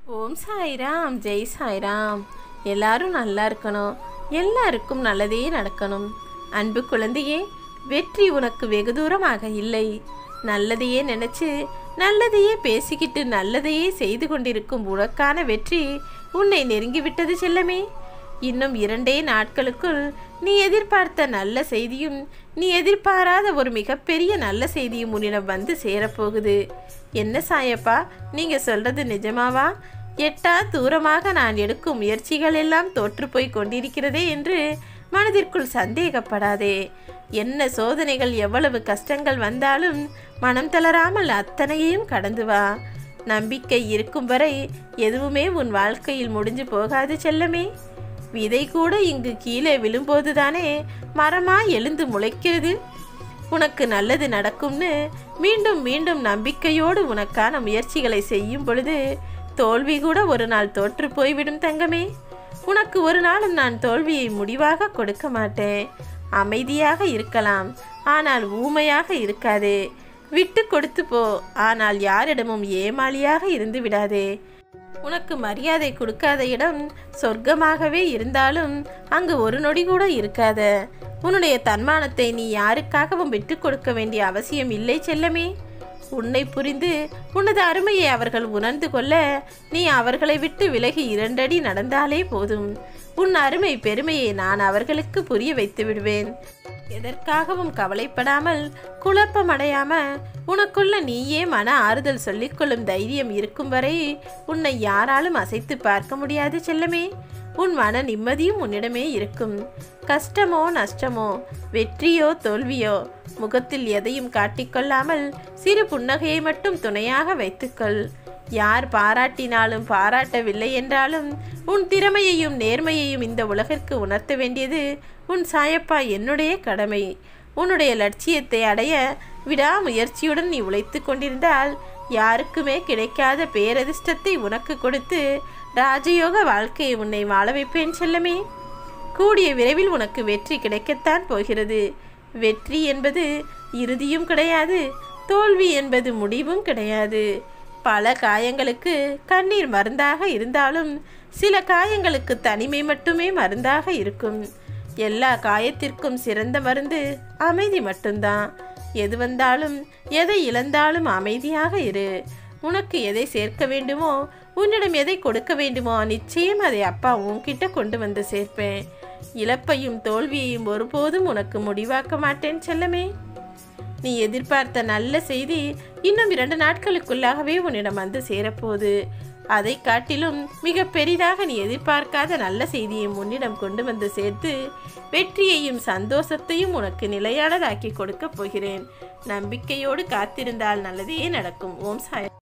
ஓம் சாய்ராம் ஜெய் சாய்ராம் எல்லாரும் நல்லா இருக்கணும் எல்லாருக்கும் நல்லதே நடக்கணும் அன்பு குழந்தையே வெற்றி உனக்கு வெகு தூரமாக இல்லை நல்லதையே நினைச்சு நல்லதையே பேசிக்கிட்டு நல்லதையே செய்து கொண்டிருக்கும் உனக்கான வெற்றி உன்னை நெருங்கிவிட்டது செல்லமே இன்னும் இரண்டே நாட்களுக்குள் நீ எதிர்பார்த்த நல்ல செய்தியும் நீ எதிர்பாராத ஒரு மிகப்பெரிய நல்ல செய்தியும் உன்னிடம் வந்து சேரப்போகுது என்ன சாயப்பா நீங்க சொல்றது நிஜமாவா எட்டா தூரமாக நான் எடுக்கும் முயற்சிகள் எல்லாம் தோற்று போய் கொண்டிருக்கிறதே என்று மனதிற்குள் சந்தேகப்படாதே என்ன சோதனைகள் எவ்வளவு கஷ்டங்கள் வந்தாலும் மனம் தளராமல் அத்தனையையும் கடந்து வா நம்பிக்கை இருக்கும் வரை எதுவுமே உன் வாழ்க்கையில் முடிஞ்சு போகாது செல்லமே விதை கூட இங்கு கீழே விழும்போதுதானே மரமா எழுந்து முளைக்கிறது உனக்கு நல்லது நடக்கும்னு மீண்டும் மீண்டும் நம்பிக்கையோடு உனக்கான முயற்சிகளை செய்யும் பொழுது தோல்வி கூட ஒரு நாள் தோற்று போய்விடும் தங்கமே உனக்கு ஒரு நாளும் நான் தோல்வியை முடிவாக கொடுக்க மாட்டேன் அமைதியாக இருக்கலாம் ஆனால் ஊமையாக இருக்காதே விட்டு கொடுத்து போ ஆனால் யாரிடமும் ஏமாளியாக இருந்து விடாதே உனக்கு மரியாதை கொடுக்காத இடம் சொர்க்கமாகவே இருந்தாலும் அங்கு ஒரு நொடி கூட இருக்காத உன்னுடைய தன்மானத்தை நீ யாருக்காகவும் விட்டு கொடுக்க வேண்டிய அவசியம் இல்லை செல்லமே உன்னை புரிந்து உனது அருமையை அவர்கள் உணர்ந்து கொள்ள நீ அவர்களை விட்டு விலகி இரண்டடி நடந்தாலே போதும் உன் அருமை பெருமையை நான் அவர்களுக்கு புரிய வைத்து விடுவேன் எதற்காகவும் கவலைப்படாமல் குழப்பமடையாம உனக்குள்ள நீயே மன ஆறுதல் சொல்லிக்கொள்ளும் தைரியம் இருக்கும் வரை உன்னை யாராலும் அசைத்து பார்க்க முடியாது செல்லமே உன் மன நிம்மதியும் உன்னிடமே இருக்கும் கஷ்டமோ நஷ்டமோ வெற்றியோ தோல்வியோ முகத்தில் எதையும் காட்டிக்கொள்ளாமல் சிறு புன்னகையை மட்டும் துணையாக வைத்துக்கொள் யார் பாராட்டினாலும் பாராட்டவில்லை என்றாலும் உன் திறமையையும் நேர்மையையும் இந்த உலகிற்கு உணர்த்த வேண்டியது உன் சாயப்பா என்னுடைய கடமை உன்னுடைய லட்சியத்தை அடைய விடாமுயற்சியுடன் நீ உழைத்து கொண்டிருந்தால் யாருக்குமே கிடைக்காத பேரதிர்ஷ்டத்தை உனக்கு கொடுத்து ராஜயோக வாழ்க்கையை உன்னை வாழ வைப்பேன் செல்லமே கூடிய விரைவில் உனக்கு வெற்றி கிடைக்கத்தான் போகிறது வெற்றி என்பது இறுதியும் கிடையாது தோல்வி என்பது முடிவும் கிடையாது பல காயங்களுக்கு கண்ணீர் மருந்தாக இருந்தாலும் சில காயங்களுக்கு தனிமை மட்டுமே மருந்தாக இருக்கும் எல்லா காயத்திற்கும் சிறந்த மருந்து அமைதி மட்டும்தான் எது வந்தாலும் எதை இழந்தாலும் அமைதியாக இரு உனக்கு எதை சேர்க்க வேண்டுமோ உன்னிடம் எதை கொடுக்க வேண்டுமோ நிச்சயம் அதை அப்பா உன்கிட்ட கொண்டு வந்து சேர்ப்பேன் இழப்பையும் தோல்வியையும் ஒருபோதும் உனக்கு முடிவாக்க மாட்டேன் செல்லமே நீ எதிர்பார்த்த நல்ல செய்தி இன்னும் இரண்டு நாட்களுக்குள்ளாகவே உன்னிடம் வந்து சேரப்போகுது அதை காட்டிலும் மிக பெரிதாக நீ எதிர்பார்க்காத நல்ல செய்தியை உன்னிடம் கொண்டு வந்து சேர்த்து வெற்றியையும் சந்தோஷத்தையும் உனக்கு நிலையானதாக்கி கொடுக்க போகிறேன் நம்பிக்கையோடு காத்திருந்தால் நல்லதே நடக்கும் ஓம் சாய்